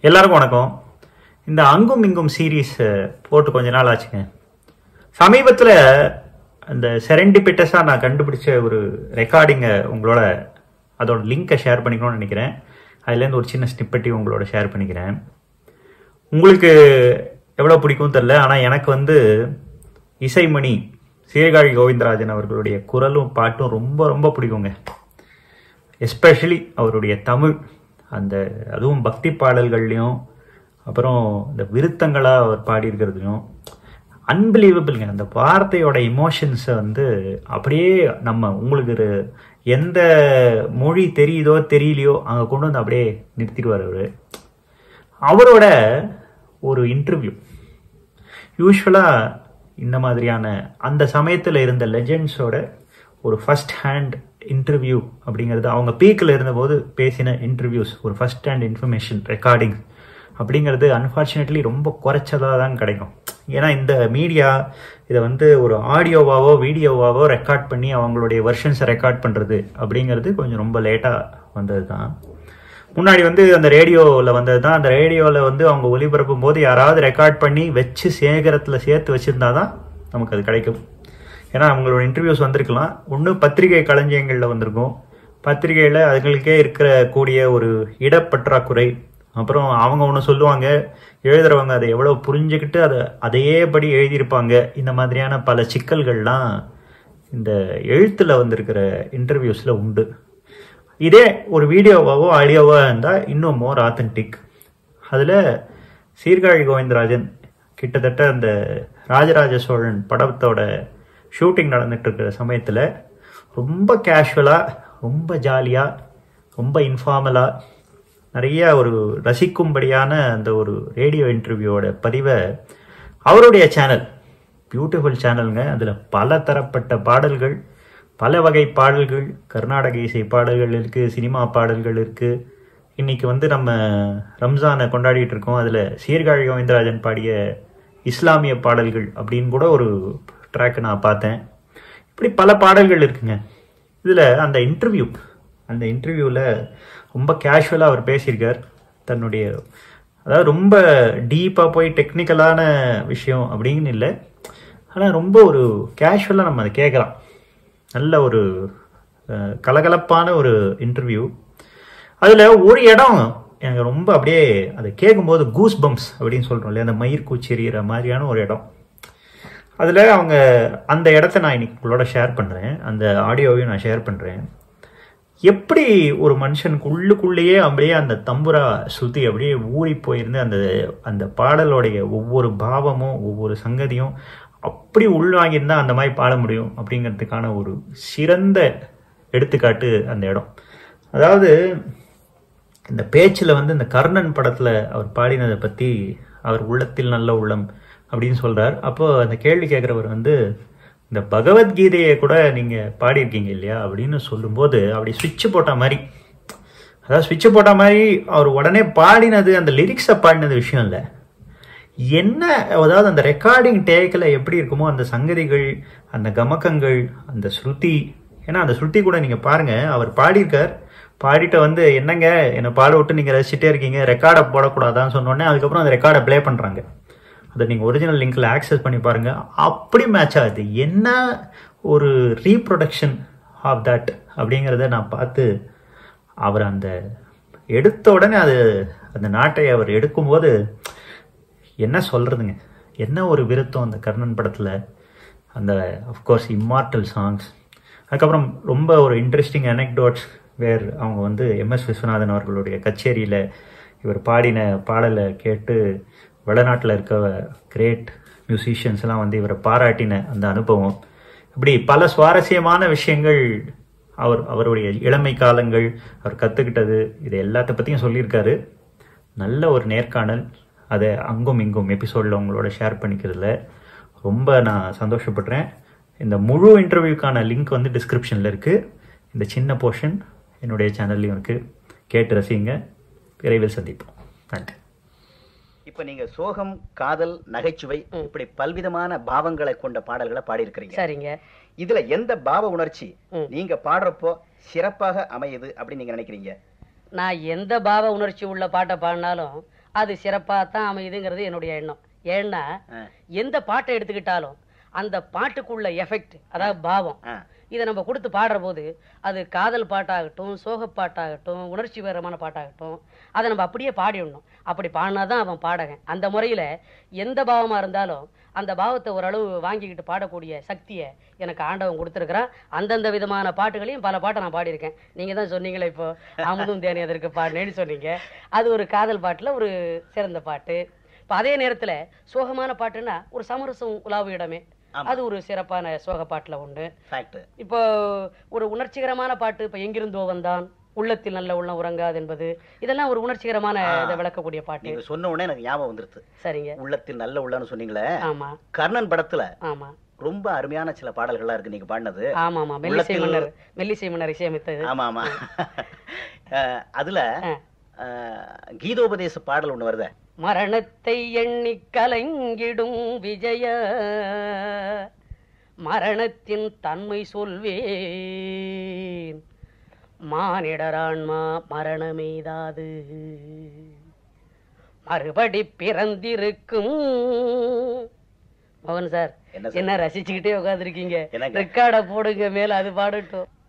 எல்லாருக்கும் வணக்கம் இந்த அங்கும் இங்கும் சீரீஸ் போட்டு கொஞ்ச நாள் ஆச்சுங்க சமீபத்தில் அந்த செரண்டிபிட்டஸாக நான் கண்டுபிடிச்ச ஒரு ரெக்கார்டிங்கை உங்களோட அதோட லிங்கை ஷேர் பண்ணிக்கணும்னு நினைக்கிறேன் அதுலேருந்து ஒரு சின்ன ஸ்னிப்பட்டி உங்களோட ஷேர் பண்ணிக்கிறேன் உங்களுக்கு எவ்வளோ பிடிக்கும் தெரில ஆனால் எனக்கு வந்து இசைமணி சீர்காழி கோவிந்தராஜன் அவர்களுடைய குரலும் பாட்டும் ரொம்ப ரொம்ப பிடிக்குங்க எஸ்பெஷலி அவருடைய தமிழ் அந்த அதுவும் பக்தி பாடல்கள்லையும் அப்புறம் இந்த விருத்தங்களாக அவர் பாடியிருக்கிறதுலையும் அன்பிலீவபிள்ங்க அந்த வார்த்தையோட இமோஷன்ஸை வந்து அப்படியே நம்ம உங்களுக்கு ஒரு எந்த மொழி தெரியுதோ தெரியலையோ அங்கே கொண்டு வந்து அப்படியே நிறுத்திடுவார் அவர் அவரோட ஒரு இன்டர்வியூ யூஸ்வலாக இந்த மாதிரியான அந்த சமயத்தில் இருந்த லெஜெண்ட்ஸோட ஒரு ஃபர்ஸ்ட் ஹேண்ட் இன்டர்வியூ அப்படிங்கிறது அவங்க பீக்கில் இருந்தபோது பேசின இன்டர்வியூஸ் ஒரு ஃபர்ஸ்ட் ஹேண்ட் இன்ஃபர்மேஷன் ரெக்கார்டிங் அப்படிங்கிறது அன்ஃபார்ச்சுனேட்லி ரொம்ப குறைச்சதாக தான் கிடைக்கும் ஏன்னா இந்த மீடியா இதை வந்து ஒரு ஆடியோவாவோ வீடியோவாவோ ரெக்கார்ட் பண்ணி அவங்களுடைய வெர்ஷன்ஸை ரெக்கார்ட் பண்ணுறது அப்படிங்கிறது கொஞ்சம் ரொம்ப லேட்டாக வந்தது தான் முன்னாடி வந்து அந்த ரேடியோவில் வந்தது தான் அந்த ரேடியோவில் வந்து அவங்க ஒளிபரப்பும் போது யாராவது ரெக்கார்ட் பண்ணி வச்சு சேகரத்தில் சேர்த்து வச்சுருந்தா தான் நமக்கு அது கிடைக்கும் ஏன்னா அவங்களோட இன்டர்வியூஸ் வந்திருக்கலாம் ஒன்று பத்திரிகை களஞ்சியங்களில் வந்திருக்கும் பத்திரிகையில் அதுங்களுக்கே இருக்கிற கூடிய ஒரு இடப்பற்றாக்குறை அப்புறம் அவங்க ஒன்று சொல்லுவாங்க எழுதுறவங்க அதை எவ்வளோ புரிஞ்சுக்கிட்டு அதை அதையே படி எழுதியிருப்பாங்க இந்த மாதிரியான பல சிக்கல்கள்லாம் இந்த எழுத்தில் வந்திருக்கிற இன்டர்வியூஸில் உண்டு இதே ஒரு வீடியோவாவோ ஆடியோவோ இருந்தால் இன்னும் மோர் ஆத்தென்டிக் அதில் சீர்காழி கோவிந்தராஜன் கிட்டத்தட்ட அந்த ராஜராஜ சோழன் படத்தோட ஷூட்டிங் நடந்துட்டு இருக்கிற சமயத்தில் ரொம்ப கேஷுவலாக ரொம்ப ஜாலியாக ரொம்ப இன்ஃபார்மலாக நிறைய ஒரு ரசிக்கும்படியான அந்த ஒரு ரேடியோ இன்டர்வியூவோட பதிவை அவருடைய சேனல் பியூட்டிஃபுல் சேனலுங்க அதில் பல தரப்பட்ட பாடல்கள் பல வகை பாடல்கள் கர்நாடக இசை பாடல்கள் இருக்குது சினிமா பாடல்கள் இருக்குது இன்னைக்கு வந்து நம்ம ரம்ஜானை கொண்டாடிட்டு இருக்கோம் அதில் சீர்காழி கோவிந்தராஜன் பாடிய இஸ்லாமிய பாடல்கள் அப்படின்னு கூட ஒரு ட்ராக் நான் பார்த்தேன் இப்படி பல பாடல்கள் இருக்குங்க இதில் அந்த இன்டர்வியூ அந்த இன்டர்வியூவில் ரொம்ப கேஷுவலாக அவர் பேசியிருக்கார் தன்னுடைய அதாவது ரொம்ப டீப்பாக போய் டெக்னிக்கலான விஷயம் அப்படின்னு இல்லை ஆனால் ரொம்ப ஒரு கேஷுவலாக நம்ம அதை கேட்கலாம் நல்ல ஒரு அஹ், கலகலப்பான ஒரு இன்டர்வியூ அதில் ஒரு இடம் எனக்கு ரொம்ப அப்படியே அதை கேட்கும்போது கூஸ் பம்ப்ஸ் அப்படின்னு சொல்கிறோம் இல்லையா அந்த மயிர் கூச்செறிகிற மாதிரியான ஒரு இடம் அதில் அவங்க அந்த இடத்த நான் இன்னைக்கு உங்களோட ஷேர் பண்ணுறேன் அந்த ஆடியோவையும் நான் ஷேர் பண்ணுறேன் எப்படி ஒரு மனுஷனுக்கு உள்ளுக்குள்ளேயே அப்படியே அந்த தம்புரா சுத்தி அப்படியே ஊறி போயிருந்து அந்த அந்த பாடலோடைய ஒவ்வொரு பாவமும் ஒவ்வொரு சங்கதியும் அப்படி உள்வாங்கியிருந்தா அந்த மாதிரி பாட முடியும் அப்படிங்கிறதுக்கான ஒரு சிறந்த எடுத்துக்காட்டு அந்த இடம் அதாவது இந்த பேச்சில் வந்து இந்த கர்ணன் படத்தில் அவர் பாடினதை பற்றி அவர் உள்ளத்தில் நல்ல உள்ளம் அப்படின்னு சொல்கிறார் அப்போ அந்த கேள்வி கேட்குறவர் வந்து இந்த பகவத்கீதையை கூட நீங்கள் பாடியிருக்கீங்க இல்லையா அப்படின்னு சொல்லும்போது அப்படி சுவிட்ச் போட்ட மாதிரி அதாவது சுவிட்ச் போட்ட மாதிரி அவர் உடனே பாடினது அந்த லிரிக்ஸை பாடினது விஷயம் இல்லை என்ன அதாவது அந்த ரெக்கார்டிங் டேக்கில் எப்படி இருக்குமோ அந்த சங்கதிகள் அந்த கமக்கங்கள் அந்த ஸ்ருதி ஏன்னா அந்த ஸ்ருதி கூட நீங்கள் பாருங்கள் அவர் பாடியிருக்கார் பாடிட்ட வந்து என்னங்க என்னை பாட விட்டு நீங்கள் ரசிச்சுட்டே இருக்கீங்க ரெக்கார்டை போடக்கூடாதான்னு சொன்னோடனே அதுக்கப்புறம் அந்த ரெக்கார்டை ப்ளே பண்ணுறாங்க அதை நீங்கள் ஒரிஜினல் லிங்க்கில் ஆக்சஸ் பண்ணி பாருங்கள் அப்படி மேட்ச் ஆகுது என்ன ஒரு ரீப்ரொடக்ஷன் ஆஃப் தட் அப்படிங்கிறத நான் பார்த்து அவர் அந்த எடுத்த உடனே அது அந்த நாட்டை அவர் எடுக்கும்போது என்ன சொல்கிறதுங்க என்ன ஒரு விருத்தம் அந்த கர்ணன் படத்தில் அந்த அஃப்கோர்ஸ் இம்மார்டல் சாங்ஸ் அதுக்கப்புறம் ரொம்ப ஒரு இன்ட்ரெஸ்டிங் அனெக்டோட்ஸ் வேர் அவங்க வந்து எம்எஸ் விஸ்வநாதன் அவர்களுடைய கச்சேரியில் இவர் பாடின பாடலை கேட்டு வெளிநாட்டில் இருக்க கிரேட் மியூசிஷியன்ஸ் எல்லாம் வந்து இவரை பாராட்டின அந்த அனுபவம் இப்படி பல சுவாரஸ்யமான விஷயங்கள் அவர் அவருடைய இளமை காலங்கள் அவர் கற்றுக்கிட்டது இது எல்லாத்த பற்றியும் சொல்லியிருக்காரு நல்ல ஒரு நேர்காணல் அதை அங்கும் இங்கும் எபிசோடில் உங்களோட ஷேர் பண்ணிக்கிறதுல ரொம்ப நான் சந்தோஷப்படுறேன் இந்த முழு இன்டர்வியூக்கான லிங்க் வந்து டிஸ்கிரிப்ஷனில் இருக்குது இந்த சின்ன போர்ஷன் என்னுடைய சேனல்லையும் இருக்குது கேட்டு ரசிங்க விரைவில் சந்திப்போம் நன்றி இப்ப நீங்க சோகம் காதல் நகைச்சுவை இப்படி பல்விதமான பாவங்களை கொண்ட பாடல்களை பாடியிருக்கிறீங்க சரிங்க இதுல எந்த பாவ உணர்ச்சி ம். நீங்க பாடுறப்போ சிறப்பாக அமையுது அப்படின்னு நீங்க நினைக்கிறீங்க நான் எந்த பாவ உணர்ச்சி உள்ள பாட்டை பாடினாலும் அது சிறப்பா தான் அமையுதுங்கிறது என்னுடைய எண்ணம் ஏன்னா ஆ. எந்த பாட்டை எடுத்துக்கிட்டாலும் அந்த பாட்டுக்குள்ள எஃபெக்ட் அதாவது பாவம் ஆ. இதை நம்ம கொடுத்து பாடுற போது அது காதல் பாட்டாகட்டும் சோக பாட்டாகட்டும் உணர்ச்சிகரமான பாட்டாகட்டும் அதை நம்ம அப்படியே பாடிடணும் அப்படி பாடினாதான் அவன் பாடகன் அந்த முறையில எந்த பாவமா இருந்தாலும் அந்த பாவத்தை ஓரளவு வாங்கிக்கிட்டு பாடக்கூடிய சக்தியை எனக்கு ஆண்டவன் கொடுத்துருக்கிறான் அந்தந்த விதமான பாட்டுகளையும் பல பாட்டை நான் பாடியிருக்கேன் நீங்க தான் சொன்னீங்களே இப்போ அமுதும் தேனி அதற்கு பாடினேன்னு சொன்னீங்க அது ஒரு காதல் பாட்டுல ஒரு சிறந்த பாட்டு இப்போ அதே நேரத்துல சோகமான பாட்டுன்னா ஒரு சமரசம் உலாவு இடமே ஆமா. அது ஒரு சிறப்பான சோக பாட்டுல உண்டு ஃபேக்ட் இப்போ ஒரு உணர்ச்சிகரமான பாட்டு இப்போ எங்கிருந்தோ வந்தான் உள்ளத்தில் நல்ல உள்ளம் உறங்காது என்பது இதெல்லாம் ஒரு உணர்ச்சிகரமான இதை விளக்கக்கூடிய பாட்டு நீங்க சொன்ன உடனே எனக்கு ஞாபகம் வந்துருது சரிங்க உள்ளத்தில் நல்ல உள்ளன்னு சொன்னீங்களே ஆமா கர்ணன் படத்துல ஆமா ரொம்ப அருமையான சில பாடல்கள்லாம் இருக்கு நீங்க பாடினது ஆமா ஆமா மெல்லிசை உள்ளத்தில் மன்னர் மெல்லிசை மன்னர் இசையமைத்தது ஆமா ஆமா அஹ், அதுல ஆ. அஹ், கீதோபதேச பாடல் ஒண்ணு வருதே மரணத்தை எண்ணி கலங்கிடும் விஜய மரணத்தின் தன்மை சொல்வேன் மானிடரான்மா மரணமெய்தாது மறுபடி பிறந்திருக்கும் மோகன் சார் என்ன சார்? என்ன ரசிச்சுக்கிட்டே உட்காந்துருக்கீங்க என்னங்க? ரெக்கார்ட போடுங்க மேல அது பாடட்டும்